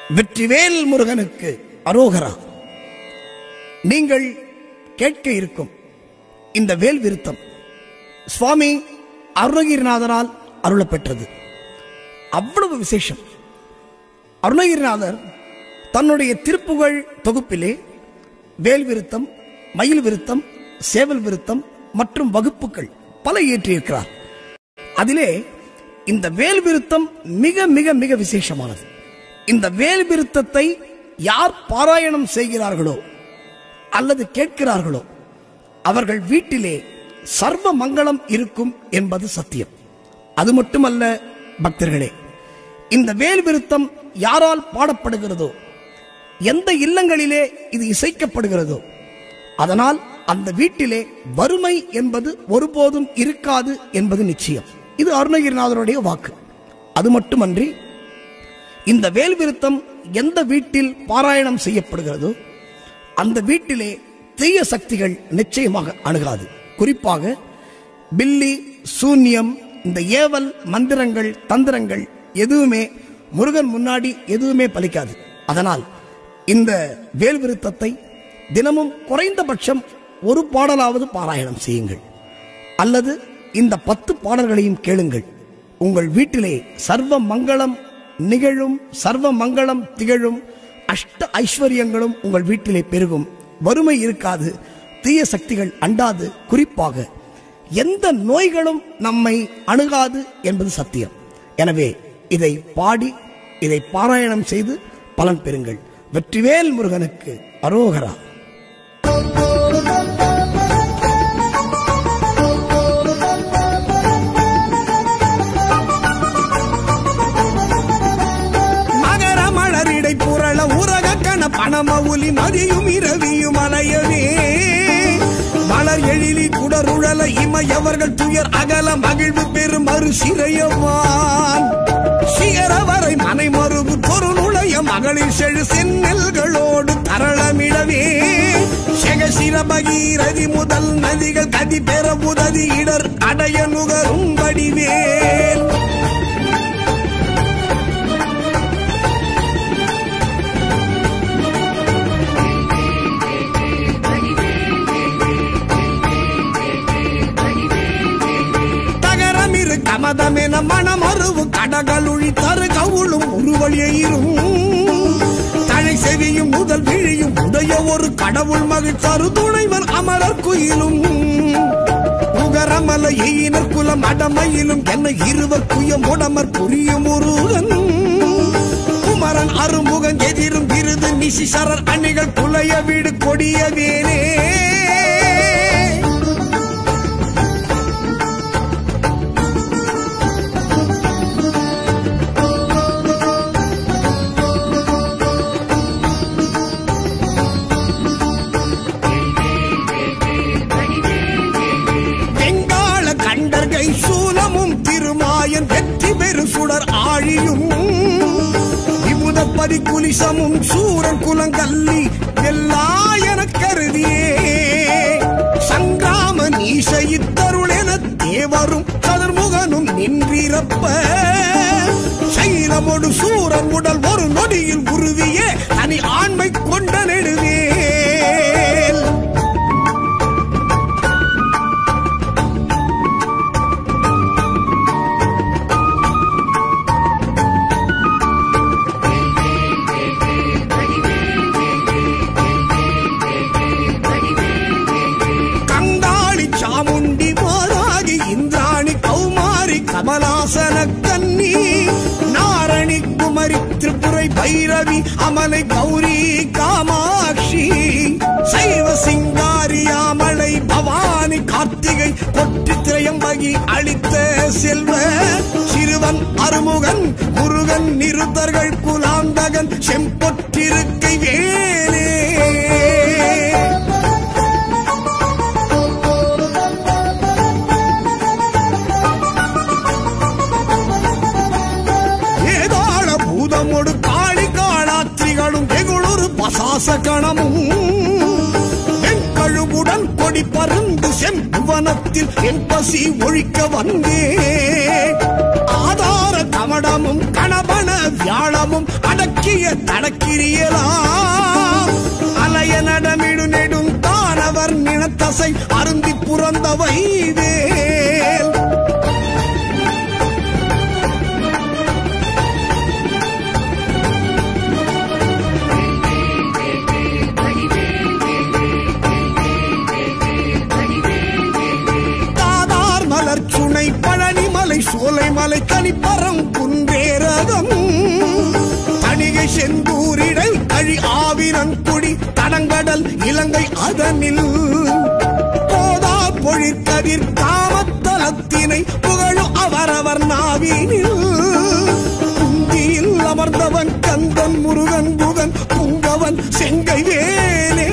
வெற்றிவேல் முருகனுக்கு அரோகரா நீங்கள் கேட்க இருக்கும் இந்த வேல் விருத்தம் சுவாமி அருணகிரிநாதரால் அருளப்பெற்றது அவ்வளவு விசேஷம் அருணகிரிநாதர் தன்னுடைய திருப்புகழ் தொகுப்பிலே வேல் விருத்தம் மயில் விருத்தம் சேவல் விருத்தம் மற்றும் வகுப்புகள் பல இயற்றியிருக்கிறார் அதிலே இந்த வேல் விருத்தம் மிக மிக மிக விசேஷமானது இந்த வேல் விருத்தத்தை யார் பாராயணம் செய்கிறார்களோ அல்லது கேட்கிறார்களோ அவர்கள் வீட்டிலே சர்வ மங்களம் இருக்கும் என்பது சத்தியம் அது மட்டுமல்ல பக்தர்களே இந்த வேல் விருத்தம் யாரால் பாடப்படுகிறதோ எந்த இல்லங்களிலே இது இசைக்கப்படுகிறதோ அதனால் அந்த வீட்டிலே வறுமை என்பது ஒருபோதும் இருக்காது என்பது நிச்சயம் இது அருணகிரிநாதருடைய வாக்கு அது மட்டுமன்றி இந்த வேல் விருத்தம் எந்த வீட்டில் பாராயணம் செய்யப்படுகிறதோ அந்த வீட்டிலே தீய சக்திகள் நிச்சயமாக அணுகாது குறிப்பாக பில்லி சூன்யம் இந்த ஏவல் மந்திரங்கள் தந்திரங்கள் எதுவுமே முருகன் முன்னாடி எதுவுமே பலிக்காது அதனால் இந்த வேல் விருத்தத்தை தினமும் குறைந்தபட்சம் ஒரு பாடலாவது பாராயணம் செய்யுங்கள் அல்லது இந்த பத்து பாடல்களையும் கேளுங்கள் உங்கள் வீட்டிலே சர்வ மங்களம் நிகழும் சர்வ மங்களம் திகழும் அஷ்ட ஐஸ்வர்யங்களும் உங்கள் வீட்டிலே பெருகும் வறுமை இருக்காது தீய சக்திகள் அண்டாது குறிப்பாக எந்த நோய்களும் நம்மை அணுகாது என்பது சத்தியம் எனவே இதை பாடி இதை பாராயணம் செய்து பலன் பெறுங்கள் வெற்றிவேல் முருகனுக்கு அரோகரா மகர மலரிடை புரள உரக கண பணமவுலி மதியும் இரவியும் அலையவே மலர் எழிலி குடருழல இமையவர்கள் துயர் அகல மகிழ்வு பெரும் மறு சிறையவான் சிகர வரை மனை மறுபு தொரு நுழைய மகளிர் செழு செந்நெல்களோடு தரளமிடவே செகசிர பகீரதி முதல் நதிகள் கதி பெற உதவி இடர் அடைய நுகரும் வடிவேல் தகரமிரு கமதமென மனமருவு கடகளுழி தரு கவுளும் உருவழியும் தழை செவியும் முதல் விழியும் உடைய ஒரு கடவுள் மகிழ் தரு துணைவன் அமரர் குயிலும் உகரமல எயினர் குலம் அடமையிலும் என்ன இருவர் குயம் உடமர் புரியும் முருகன் குமரன் அருமுகன் எதிரும் விருது நிசிசரர் அணிகள் குலைய வீடு கொடிய வேனே வெங்காள கண்டர்கை சூலமும் திருமாயன் வெற்றி பெரு சுடர் ஆழியும் விமுதப்பதி குலிசமும் சூரன் குலங்கல்லி எல்லாயன கருதியே சங்கிராம நீச இத்தருள் என தேவரும் சதுர்முகனும் நின்றிருப்ப சைலமொடு சூரன் உடல் ஒரு நொடியில் உருவிய தனி ஆண்மை கொண்ட நெடுவேல் கங்காளி சாமுண்டி மாராகி இந்திராணி கௌமாரி கமலாசன கன்னி நாரணி குமரி திரிபுரை பைரவி அமலை கௌரி காமாட்சி சைவ சிங்காரியாமலை பவானி கார்த்திகை கொட்டி திரையம்பகி அளித்த செல்வ சிறுவன் அருமுகன் முருகன் நிருத்தர்கள் குலாந்தகன் செம்பொற்றிருக்கை வேலே ஏதாள பூதமொடு காளி காளாத்திரிகளும் வெகுளொரு பசாச கணமும் வெண்கழுவுடன் கொடி பருந்து செம்புவனத்தில் என் பசி ஒழிக்க வந்தே ஆதார கவடமும் கணபன வியாழமும் அடக்கி அரிய தடக்கிரியலாம் அலைய நடமிடு நெடும் தானவர் நினத்தசை அருந்தி புறந்தவை வேல் தாதார் மலர் சுனை பழனிமலை சோலைமலை தனிப்பரம் குன்றேரகம் தணிகை செந்தூரிடை கழி ஆவிரன் குடி தடங்கடல் இலங்கை அதனில் போதா பொழிற்கதிர் காமத்தலத்தினை புகழும் அவரவர் நாவினில் குந்தியில் அமர்ந்தவன் கந்தன் முருகன் புகன் புங்கவன் செங்கை வேலே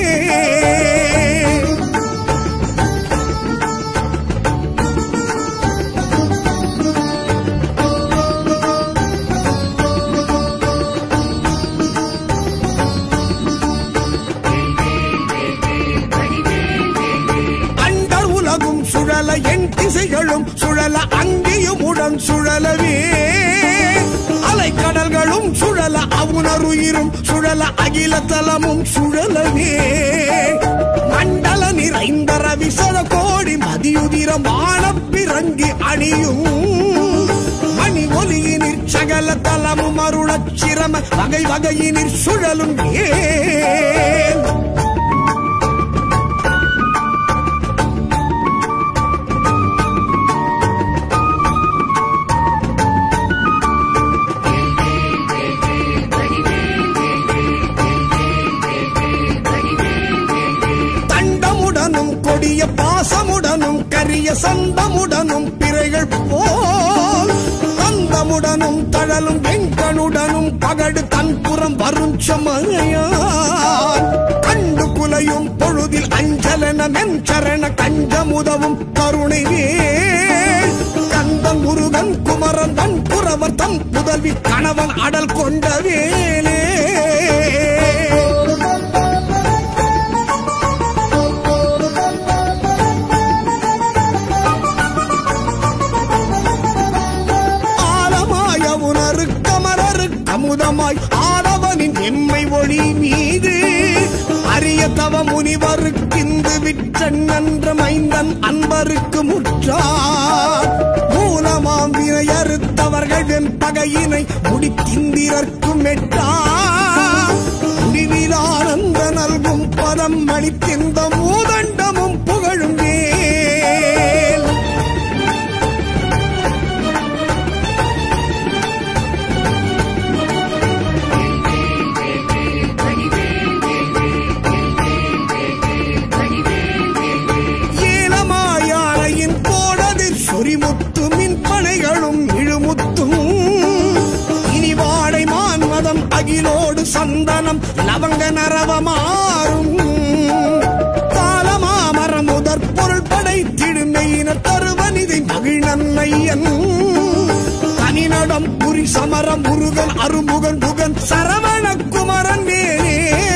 அண்டர் உலகும் சுழல என் திசைகளும் சுழல அங்கேயும் உடன் சுழலவே அலைக்கடல்களும் சுழல அவுணருயிரும் சுழல அகில தலமும் சுழலவே மண்டல நிறைந்த ரவிசத கோடி மதியுதிரம் வானப்பிறங்கி அணியும் மணி ஒலியினிற் சகல தலமும் அருளச் சிரம வகை வகையினிற் சுழலும் ஏன் தண்டமுடனும் கொடிய பாசமுடனும் கரிய சந்தமுடனும் பிறைகள் போல் கந்தமுடனும் தழலும் வெங்கனுடனும் பகடு தன்புறம் வரும் சமனையான் கண்டு குலையும் பொழுதில் அஞ்சலன மென்சரண கஞ்சமுதவும் கருணை வேல் கந்தன் முருகன் குமரன் தன் புறவர் தம் புதல்வி கணவன் அடல் கொண்ட வேலே ஆலமாய உணரு கமரரு அமுதமாய் ஆடவனின் எம்மை ஒளி மீது அரிய தவ முனிவருக்கிந்து விற்றன் நன்ற மைந்தன் அன்பருக்கு முற்றார் மூலமாம் வினை அறுத்தவர்கள் வெம்பகையினை முடித்திந்திரர்க்கும் எட்டா முடிவிலானந்த நல்கும் பதம் அளித்திந்த மூதண்டமும் புகழும் வேல் ஏலமாயானையின் கோடதிர் சொரிமுத்து மின் பனைகளும் இழுமுத்தும் இனி வாடை மான்மதம் அகிலோடு சந்தனம் லவங்க நரவமாறும் காலமாமரம் முதற் பொருள் படைத்திடுமையின தருவனிதை மகிழ்நன்மையன் தனிநடம் புரி சமரம் முருகன் அருமுகன் புகன் சரவண குமரன் வேலே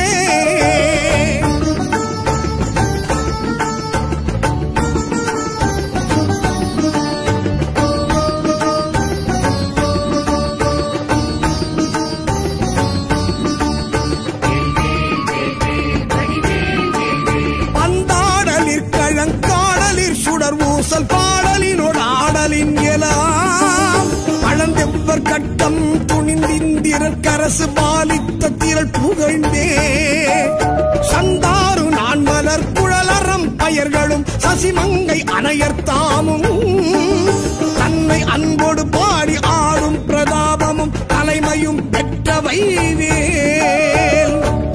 பந்தாடலிற் கழங்காடலிற் சுடர் ஊசல் பாடலினோடு ஆடலின் எலாம் பழந்தெவ்வர் கட்டம் துணிந்திந்திரர் கரசு பாலித்த திரள் புகழ்ந்தே சந்தாரு நான் மலர் குழலறம் பயர்களும் சசிமங்கை அணையர்த்தாமும் தன்னை அன்போடு பாடி ஆடும் பிரதாபமும் தலைமையும் பெற்றவை வேல்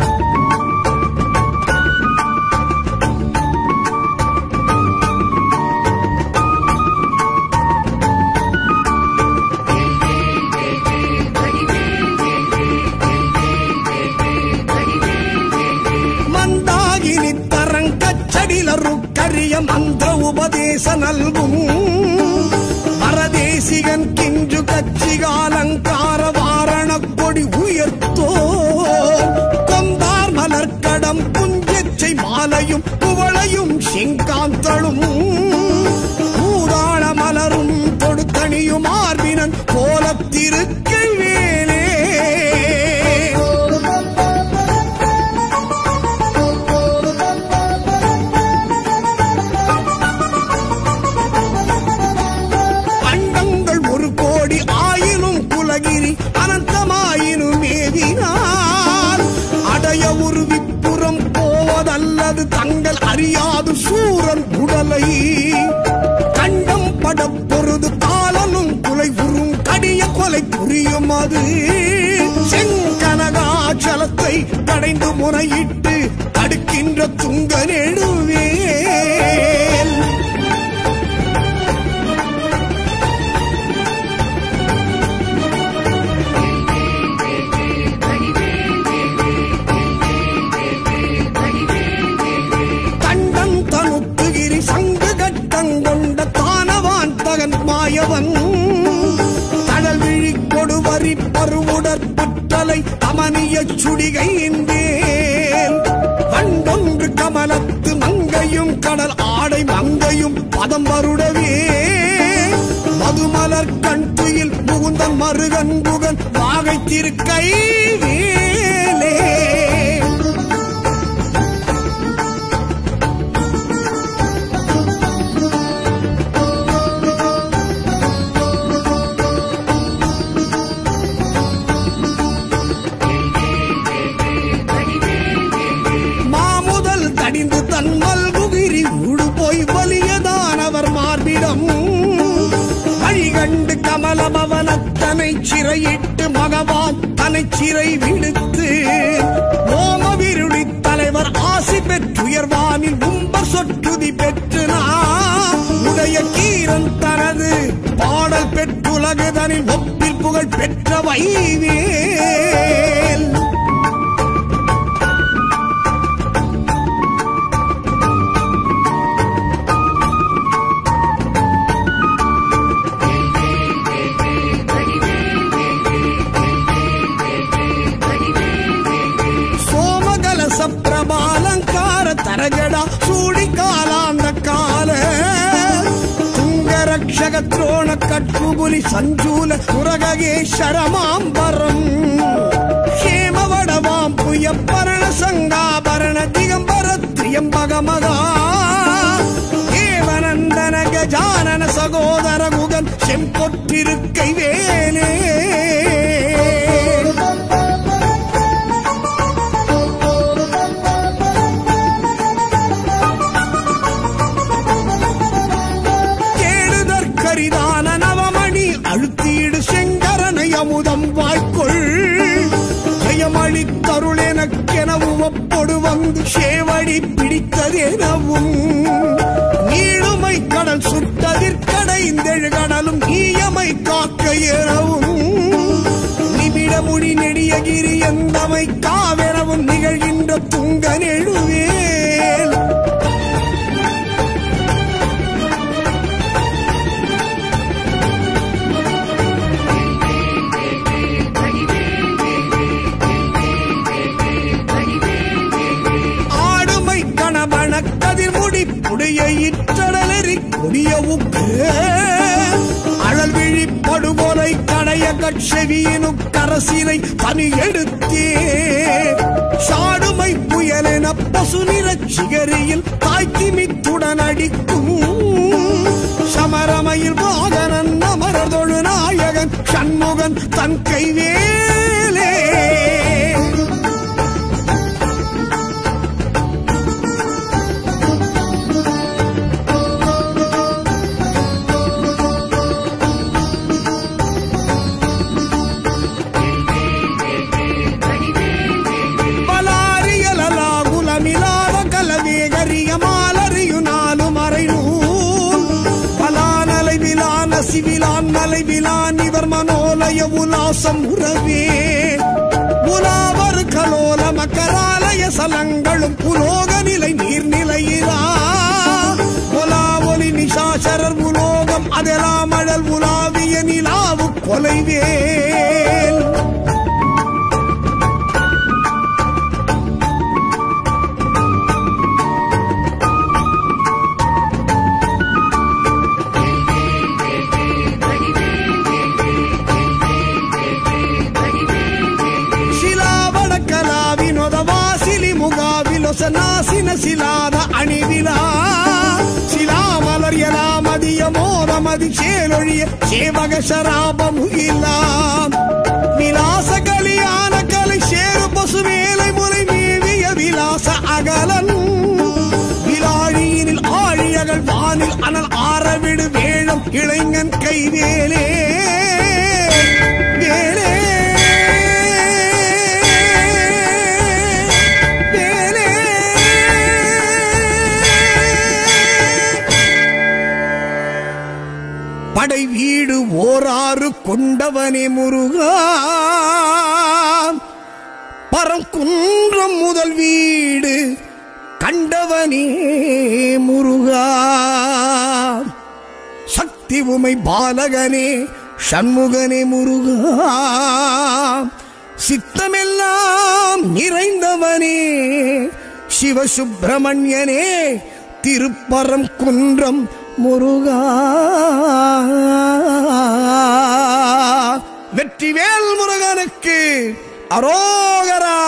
மந்தாகினி தரங்கச்சடிலரு கரிய மந்திர உபதேச நல்கும் பரதேசிகன் கிஞ்சு கச்சிகாலங்கார வாரண கொடி உயர்த்தோ கொந்தார் மலர்க்கடம் புஞ்சச்சை மாலையும் குவளையும் செங்காந்தளும் பூதாள மலரும் தொடுத்தணியும் ஆர்வினன் கோலத்திருக்கை வேலே அது செங்கனகாச்சலத்தை கடைந்து முறையிட்டு அடுக்கின்ற துங்க நெடுவேல் தண்டன் தனுத்துகிரி சங்கு கட்டங்கொண்ட தானவான் தகன் மாயவன் தடல் விழி கொடுவரி பருவுடற் பற்றலை அமனிய சுடிகையின் வேல் வண்டொன்று கமலத்து மங்கையும் கடல் ஆடை மங்கையும் பதம் வருடவே மதுமலர் கண் துயில் முகுந்தன் மருகன் புகன் வாகை திருக்கை வேலே மாமுதல் தடிந்து தன் மல்குகிரி ஊடு போய் வலியதானவர் மார்பிடம் வழிகண்டு கமலபவனத்தனை சிறையிட்டு மகவான் தனை சிறை விடுத்து ஓமவிருளி தலைவர் ஆசி பெற்றுயர்வானில் உம்பர் சொற்றுதி பெற்று நான் உடைய கீரன் தனது பாடல் பெற்றுலகுதனில் ஒப்பில் புகழ் பெற்ற வைவேல் சோமகலச பிரபாலங்கார தரகடா சூடி காலாந்த கால துங்கரக்ஷக துரோண கட்புபுலி சஞ்சூல துரகேஸ்வரமாம்பரம் ஹேமவடவாம் புயப்பரண சங்காபரண திகம்பர திரியம்பகமகா தேவநந்தன கஜானன சகோதர குகன் செம்பொற்றிருக்கை வேலே கேடுதற்கரிதான நவமணி அழுத்தீடு செங்கரனை அமுதம் வாய்க்குள் ஜெயமளித்தருள் எனக்கெனவும் ஒப்பொடு வந்து சேவடி பிடித்ததெனவும் நீளுமை கடல் சுட்டதிற்கடைந்தெழு கடலும் ஈயமை காக்க எனவும் நிமிடமுடி நெடியகிரி எந்தமை காவெனவும் நிகழ்கின்ற துங்க நெழுவேல் ஆடுமை கணபண கதிர்முடி புடிய இற்றடலெறி கொடிய உக்கு அழல் விழி படுகொலை கடைய கட்செவியினு கரசினை பனி எடுத்தே சாடுமை புயலென பசு நிறச் சிகரியில் தாய்த்திமித்துடன் அடிக்கும் சமரமையில் வாகனன் அமரதொழு நாயகன் சண்முகன் தன் கைவேலே பலாரியலாகுலமிலாத கலவேகரிய மாலறியு நாலு மறைநூல் பலானலை விலான சிவிலான் மலை விலான் இவர் மனோலய உலாசம் உறவே உலாவர் கலோல மக்கராலய சலங்களும் புலோக நிலை நீர்நிலையிலா உலா ஒலி நிஷாசரர் உலோகம் அதெல்லாம் அழல் உலாவிய நிலாவு கொலைவேல் ಶಿಲಾವಡ ಕಲಾವಿನೊದ ವಾಸಿಲಿ ಮುಗಾವಿಲೊಸ ನಾಸಿನ ಶಿಲಾದ ಅಣಿವಿಲ ಶಿಲಾಮಲರ್ಯಲ ಮದಿಯ ಮೋದ ಮದಿ ಚೇಲೊಳಿಯ ಸೇವಗ ಶರಾಬ ಮುಗಿಲ ವಿಲಾಸ ಕಲಿಯಾನ ಕಲಿ ಶೇರು ಪಸು ಮೇலை முலை மேவிய விலாச அகலன் விலாழியினில் ஆழியகள் வானில் அனல் ஆரவிடு வேழம் இளைஞன் கைவேலே வேலே கொண்டவனே முருகா பரங்குன்றம் முதல் வீடு கண்டவனே முருகா சக்தி உமை பாலகனே சண்முகனே முருகா சித்தமெல்லாம் நிறைந்தவனே சிவசுப்பிரமணியனே திருப்பரம் குன்றம் முருகா வெற்றிவேல் முருகனுக்கு அரோகரா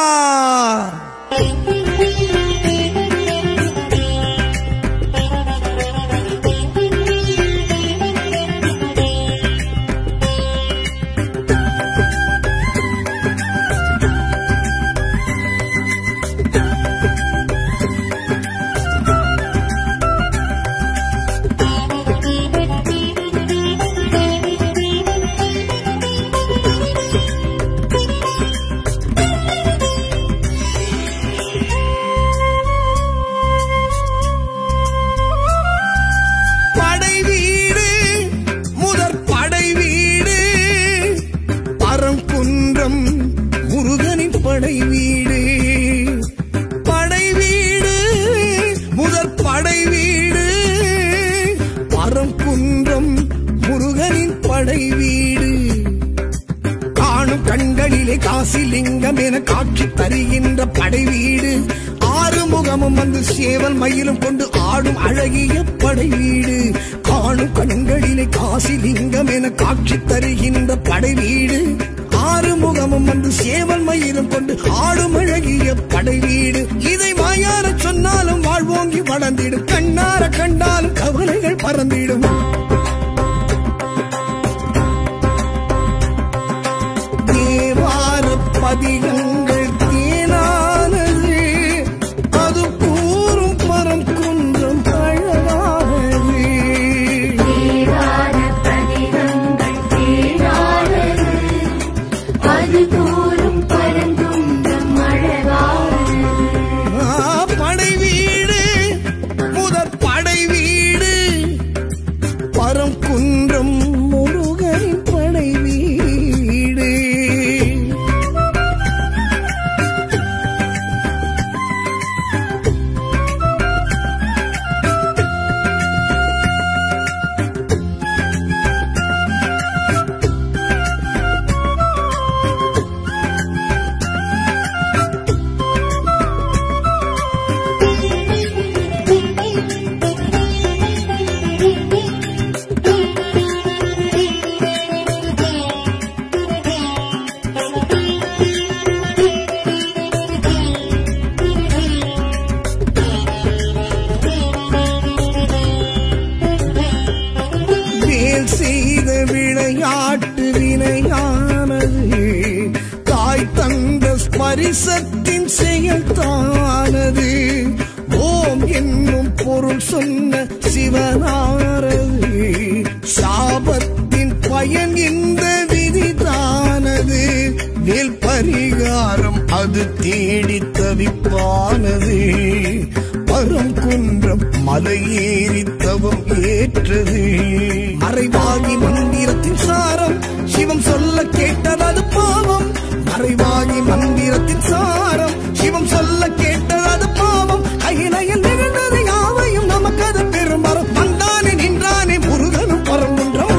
படை வீடு முதற் படை வீடு பரங்குன்றம் முருகனின் படை வீடு படை வீடு முதற் படை வீடு பரங்குன்றம் முருகனின் படை வீடு காணும் கண்களிலே காசிலிங்கம் என காட்சி தருகின்ற படை வீடு ஆறு முகமும் வந்து சேவல் மயிலும் கொண்டு ஆடும் அழகிய படை வீடு காணும் கண்களிலே காசிலிங்கம் என காட்சி தருகின்ற படை வீடு ஆறு முகமும் வந்து சேவல் மயிலும் கொண்டு ஆடும் அழகிய படை வீடு இதை வாயார சொன்னாலும் வாழ்வோங்கி வளர்ந்திடும் கண்ணார கண்டாலும் கவலைகள் பறந்திடும் தேவார பதிகங்கள் தேனானது அது கூறும் பரம் குன்றம் அழகானது தேவார பதிகங்கள் தேனானது அது கூறும் பரந்துன்றம் அழகானது ஆ, படை வீடு முதற் படை வீடு பரம் குன்றம் முருகனின் படை வீடு வேல் செய்த விளையாட்டு வினையானது தாய் தந்த ஸ்பரிசத்தின் செயல் தானது ஓம் என்னும் பொருள் சொன்ன சிவனாரது சாபத்தின் பயன் இந்த விதிதானது வேல் பரிகாரம் அது தேடி தவிப்பானது பரம் குன்றம் மலையேறி தவம் ஏற்றது மறைவாகி மந்திரத்தின் சாரம் சிவம் சொல்ல கேட்டது பாவம் மறைவாகி மந்திரத்தின் சாரம் சிவம் சொல்ல கேட்டது பாவம் கையிலையில் நிகழ்ந்தது யாவையும் நமக்கு அது பெருமரம் வந்தானே நின்றானே முருகனும் பரங்குன்றம்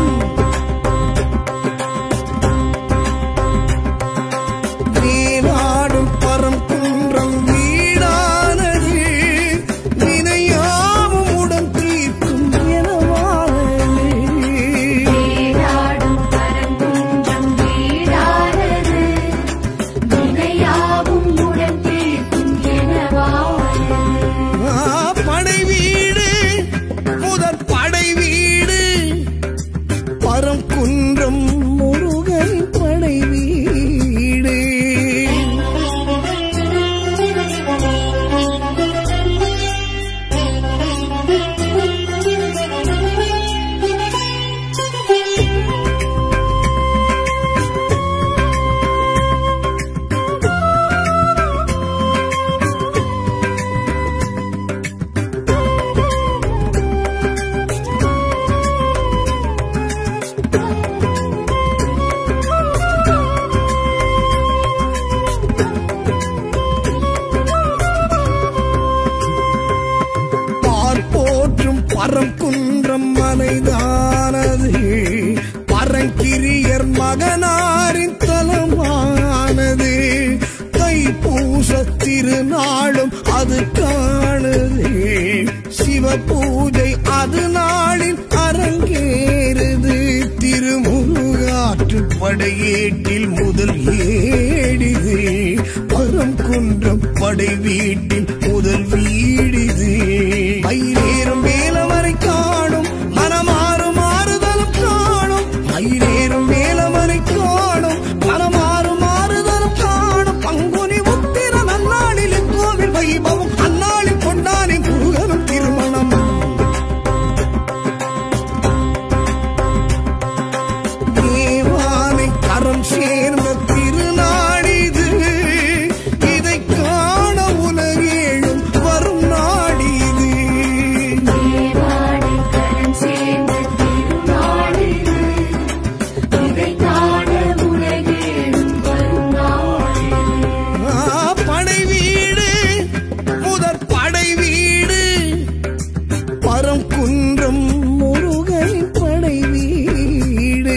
நீராடும் பரம் குன்றம் வீடானது வினையாவும் உடன் தீர்க்கும் எனவானது தேடாடும் பரந்துன்றம் வீடானது திருநாளும் அது காணுது சிவ பூஜை அது நாளில் அரங்கேறுது திருமுருகாற்று படையேட்டில் முதல் ஏடிது பரம் குன்றம் படை வீட்டில் முதல் வீடிது மயிலேறும் வேலவரை காணும் மனமாறு மாறுதலும் காணும் மயிலேறும் வேலவரை காணும் மனமாறு மாறுதலும் காணும் பங்குனி உத்திர நன்னாளில் கோவில் வைபவம் அந்நாளில் கொண்டானே முருகனும் திருமணம் தேவானை கரம் சேர்ந்த திருநாடிது இதை காண உலகேழும் வரும் நாடிது தேவாடை கரம் சேர்ந்த திருநாளிது இதை காண உலகேழும் வரும் நாளிது ஆ, படை வீடு முதற் படை வீடு பரம் குன்றம் முருகன் படை வீடு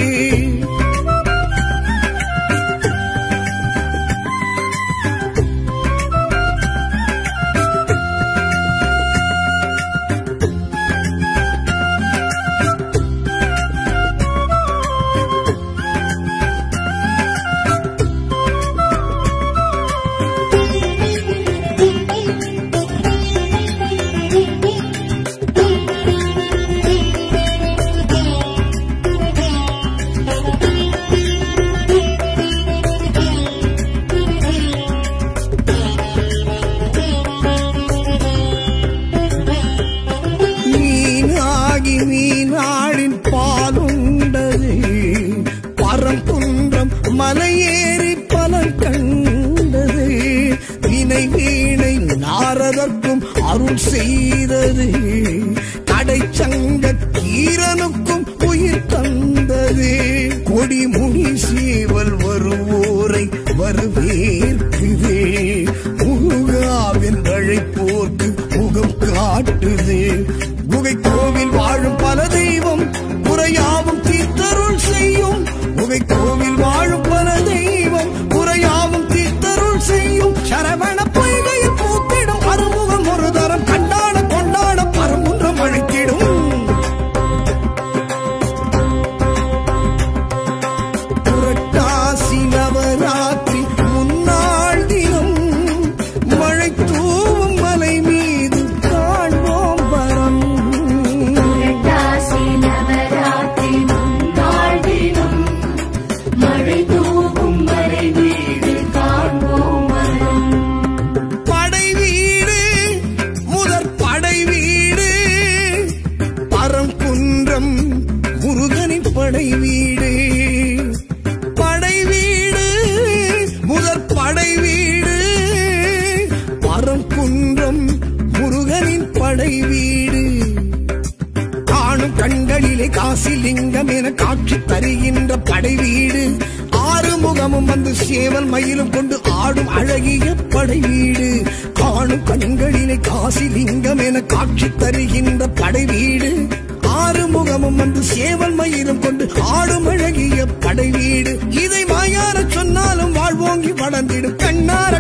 மீனாகி மீனாளின் பாலுண்டது பரங்குன்றம் மலையேறி பலன் கண்டது வினை வீணை நாரதற்கும் அருள் செய்தது கடைச்சங்க கீரனுக்கும் உயிர் தந்தது கொடிமுடி சேவல் வருவோரை வரவேற்குது முருகாவின் அழைப்போர்க்கு முகம் காட்டுது குகை கோவில் வாழும் பல தெய்வம் குறையாவும் தீர்த்தருள் செய்யும் குகை கோவில் வாழும் பல தெய்வம் குறையாவும் தீர்த்தருள் செய்யும் சரவண பொய்கையில் பூத்திடும் அறுமுகம் ஒரு தரம் கண்டாட கொண்டாட பரமுன்றம் அழைத்திடும் புரட்டாசி நவராத்திரி முன்னாள் தினம் மழை தூவும் மலை மீது காண்போம் வரம் புரட்டாசி நவராத்திரி முன்னாள் தினம் மழை தூவும் வரை வீடு காண்போம் வரும் படை வீடு முதற் படை வீடு பரம் குன்றம் முருகனின் படை வீடு படை வீடு முதற் படை வீடு பரம் குன்றம் முருகனின் படை வீடு காணும் கண்களிலே காசி லிங்கம் என காட்சி தருகின்ற படை வீடு ஆறு முகமும் வந்து சேவல் மயிலும் கொண்டு ஆடும் அழகிய படை வீடு காணும் கண்களிலே காசி லிங்கம் என காட்சி தருகின்ற படை வீடு ஆறு முகமும் வந்து சேவல் மயிலும் கொண்டு ஆடும் அழகிய படை வீடு இதை வாயார சொன்னாலும் வாழ்வோங்கி வளர்ந்திடும் கண்ணார